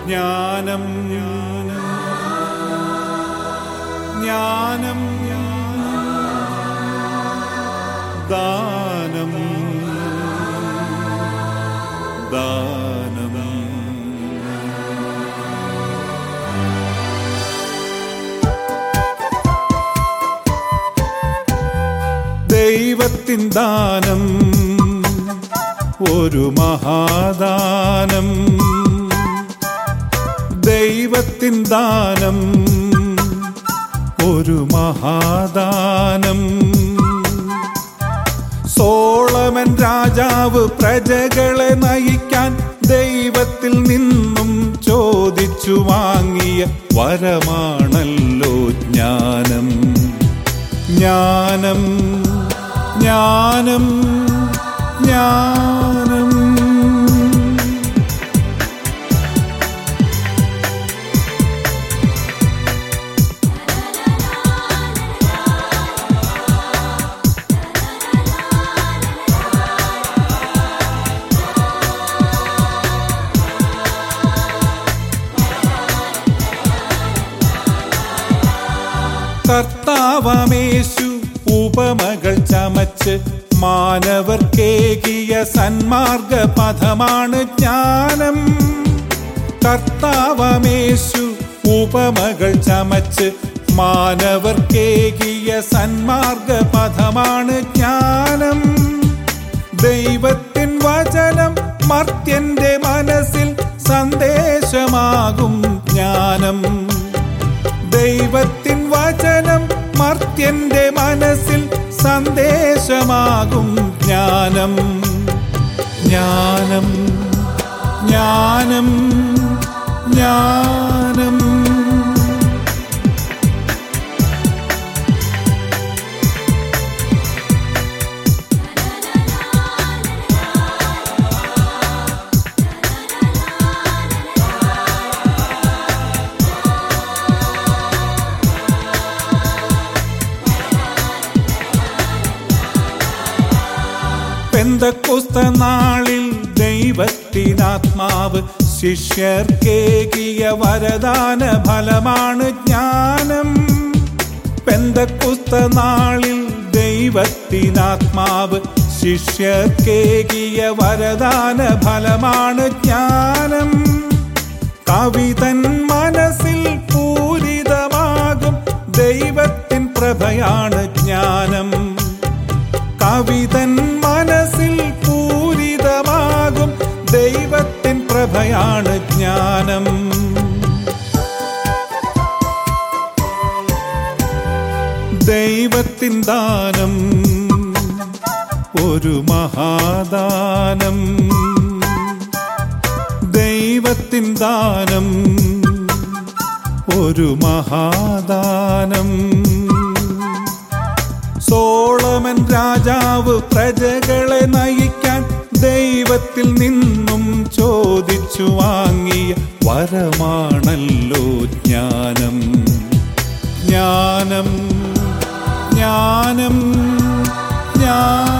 ജ്ഞാനം ജ്ഞാനം ദാനം ദാനം ദൈവത്തിൻ ദാനം ഒരു മഹാദാനം ദൈവത്തിൻ ദാനം ഒരു മഹാദാനം സോളമൻ രാജാവ് പ്രജകളെ നയിക്കാൻ ദൈവത്തിൽ നിന്നും ചോദിച്ചു വാങ്ങിയ വരമാണല്ലോ ജ്ഞാനം ജ്ഞാനം ജ്ഞാനം ജ്ഞാനം കർത്താവമേശു ഉപമകൾ ചമച്ച് മാനവർക്കേകിയ സന്മാർഗ പഥമാണ് ജ്ഞാനം കർത്താവമേശു ഉപമകൾ ചമച്ച് മാനവർക്കേകിയ സന്മാർഗ പഥമാണ് ജ്ഞാനം ദൈവത്തിൻ വചനം മർത്യന്റെ മനസ്സിൽ സന്ദേശമാകും ജ്ഞാനം ദൈവത്തിൻ വചനം മർത്യന്റെ മനസ്സിൽ സന്ദേശമാകും ജ്ഞാനം ജ്ഞാനം ജ്ഞാനം ജ്ഞാനം പെന്തക്കുസ്ത നാളിൽ ദൈവത്തിനാത്മാവ് ശിഷ്യർക്കേകിയ വരദാന ഫലമാണ് ജ്ഞാനം പെന്തക്കുസ്ത നാളിൽ ദൈവത്തിനാത്മാവ് ശിഷ്യർക്കേകിയ വരദാന ഫലമാണ് ജ്ഞാനം കവിതൻ മനസ്സിൽ പൂരിതമാകും ദൈവത്തിൻ പ്രഭയാണ് ജ്ഞാനം കവിതൻ മനസ്സിൽ പൂരിതമാകും ദൈവത്തിൻ പ്രഭയാണ് ജ്ഞാനം ദൈവത്തിൻ ദാനം ഒരു മഹാദാനം ദൈവത്തിൻ ദാനം ഒരു മഹാദാനം സോളമൻ രാജാവ് പ്രജകളെ നയിക്കാൻ ദൈവത്തിൽ നിന്നും ചോദിച്ചു വാങ്ങിയ വരമാണല്ലോ ജ്ഞാനം ജ്ഞാനം ജ്ഞാനം ജ്ഞാനം